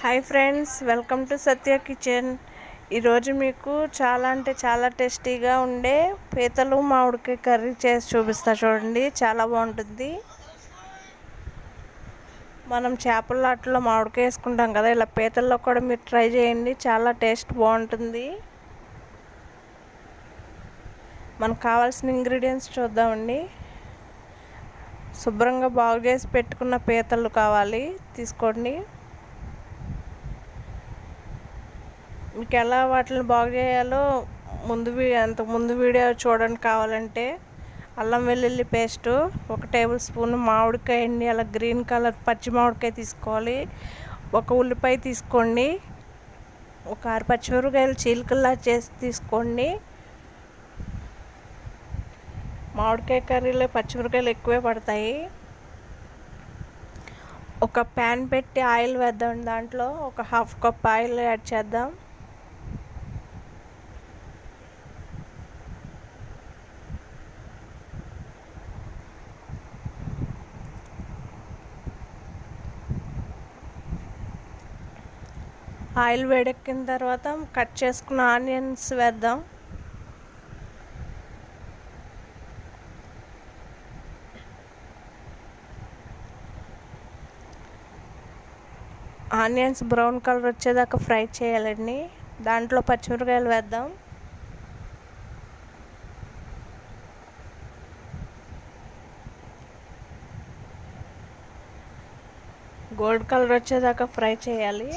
hi friends welcome to Satya kitchen ఈరోజు మీకు చాలా అంటే చాలా టేస్టీగా ఉండే పీతలు మామిడికాయ కర్రీ చేసి చూపిస్తా చూడండి చాలా బాగుంటుంది మనం చేపల ఆటలో మామిడికాయ వేసుకుంటాం కదా ఇలా పీతల్లో కూడా మీరు ట్రై చేయండి చాలా టేస్ట్ బాగుంటుంది మనకు కావాల్సిన ఇంగ్రీడియంట్స్ చూద్దామండి శుభ్రంగా బాగు చేసి పెట్టుకున్న పీతలు కావాలి తీసుకోండి మీకు ఎలా వాటిని బాగు చేయాలో ముందు అంత ముందు వీడియో చూడండి కావాలంటే అల్లం వెల్లుల్లి పేస్టు ఒక టేబుల్ స్పూన్ మామిడికాయ అండి అలా గ్రీన్ కలర్ పచ్చి మామిడికాయ తీసుకోవాలి ఒక ఉల్లిపాయ తీసుకోండి ఒక ఆరు పచ్చిమిరపకాయలు చీలికల్లా చేసి తీసుకోండి మామిడికాయ కర్రీలో పచ్చిమిరపకాయలు ఎక్కువే పడతాయి ఒక ప్యాన్ పెట్టి ఆయిల్ వేద్దాం దాంట్లో ఒక హాఫ్ కప్ ఆయిల్ యాడ్ చేద్దాం ఆయిల్ వేడెక్కిన తర్వాత కట్ చేసుకున్న ఆనియన్స్ వేద్దాం ఆనియన్స్ బ్రౌన్ కలర్ వచ్చేదాకా ఫ్రై చేయాలండి దాంట్లో పచ్చిమిరకాయలు వేద్దాం గోల్డ్ కలర్ వచ్చేదాకా ఫ్రై చేయాలి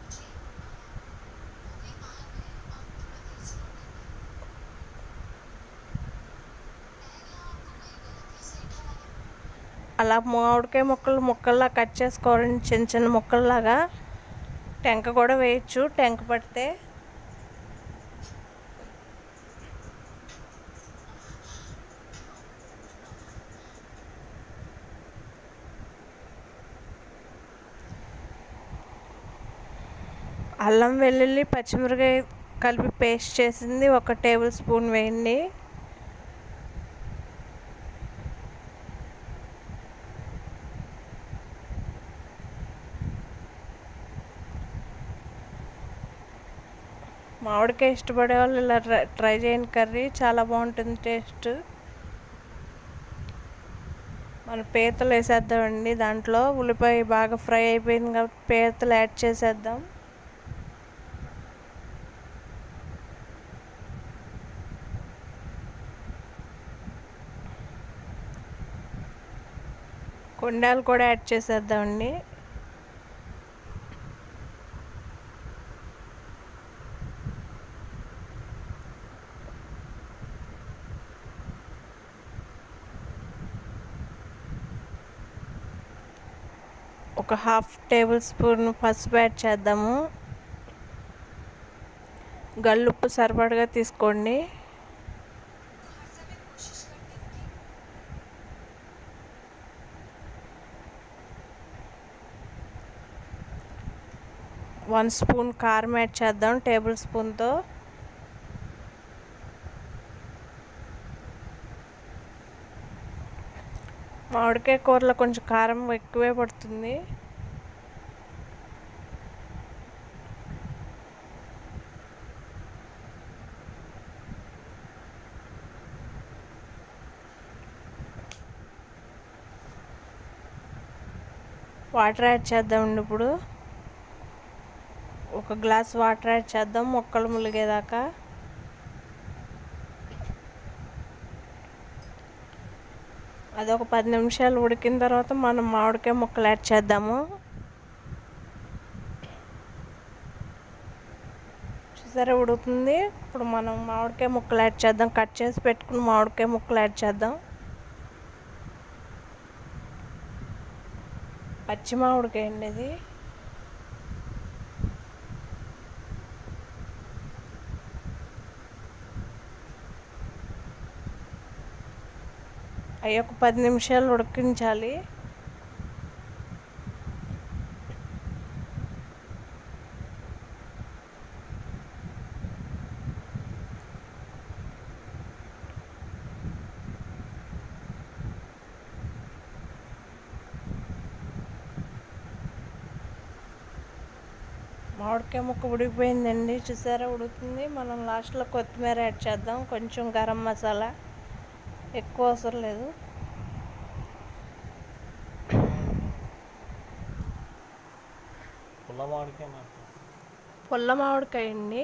అలా మామిడికాయ ముక్కలు ముక్కల్లా కట్ చేసుకోవాలండి చిన్న చిన్న ముక్కల్లాగా టెంక కూడా వేయచ్చు టెంక పడితే అల్లం వెల్లుల్లి పచ్చిమిరకాయ కలిపి పేస్ట్ చేసింది ఒక టేబుల్ స్పూన్ వేయండి మామిడికాయ ఇష్టపడే వాళ్ళు ఇలా ట్రై చేయండి కర్రీ చాలా బాగుంటుంది టేస్ట్ మన పీతలు వేసేద్దామండి దాంట్లో ఉల్లిపాయ బాగా ఫ్రై అయిపోయింది కాబట్టి పీతలు యాడ్ చేసేద్దాం కొండాలు కూడా యాడ్ చేసేద్దామండి ఒక హాఫ్ టేబుల్ స్పూన్ పసుపు యాడ్ చేద్దాము గల్లుప్పు సరిపడగా తీసుకోండి వన్ స్పూన్ కారం యాడ్ చేద్దాం టేబుల్ స్పూన్తో మామిడికాయ కూరలో కొంచెం కారం ఎక్కువే పడుతుంది వాటర్ యాడ్ చేద్దామండి ఇప్పుడు ఒక గ్లాస్ వాటర్ యాడ్ చేద్దాం మొక్కలు ములిగేదాకా అది ఒక పది నిమిషాలు ఉడికిన తర్వాత మనం మామిడికాయ ముక్కలు యాడ్ చేద్దాము చూసారా ఉడుకుతుంది ఇప్పుడు మనం మామిడికాయ ముక్కలు యాడ్ చేద్దాం కట్ చేసి పెట్టుకుని మామిడికాయ ముక్కలు యాడ్ చేద్దాం పచ్చి మామిడికాయ అండి ఇది అవి ఒక పది నిమిషాలు ఉడికించాలి మామిడికాయ ముక్క ఉడికిపోయిందండి చూసారా ఉడుకుతుంది మనం లాస్ట్లో కొత్తిమీర యాడ్ చేద్దాం కొంచెం గరం మసాలా ఎక్కువ అవసరం లేదు పుల్ల మామిడికాయ నాకు పుల్ల మామిడికాయ అండి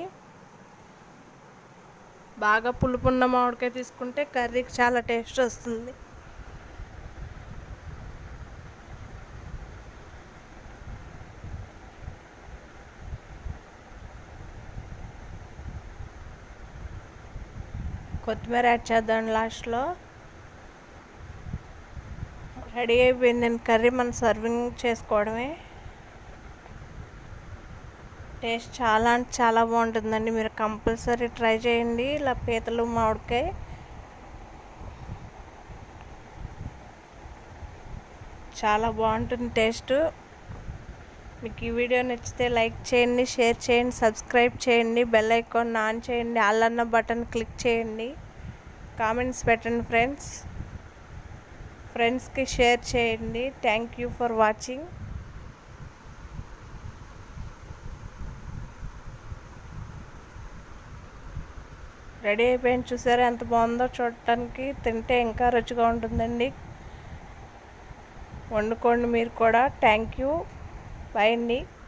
బాగా పులుపున్న మామిడికాయ తీసుకుంటే కర్రీకి చాలా టేస్ట్ వస్తుంది కొత్తిమీర యాడ్ చేద్దాం లాస్ట్లో రెడీ అయిపోయిందండి కర్రీ మనం సర్వింగ్ చేసుకోవడమే టేస్ట్ చాలా అంటే చాలా బాగుంటుందండి మీరు కంపల్సరీ ట్రై చేయండి ఇలా పీతలు మామిడికాయ చాలా బాగుంటుంది టేస్ట్ మీకు ఈ వీడియో నచ్చితే లైక్ చేయండి షేర్ చేయండి సబ్స్క్రైబ్ చేయండి బెల్ ఐకాన్ ఆన్ చేయండి ఆల్ అన్న బటన్ క్లిక్ చేయండి కామెంట్స్ పెట్టండి ఫ్రెండ్స్ ఫ్రెండ్స్కి షేర్ చేయండి thank you for watching ready అయిపోయింది చూసారా ఎంత బాగుందో చూడటానికి తింటే ఇంకా రుచిగా ఉంటుందండి వండుకోండి మీరు కూడా థ్యాంక్ యూ బాయ్ అండి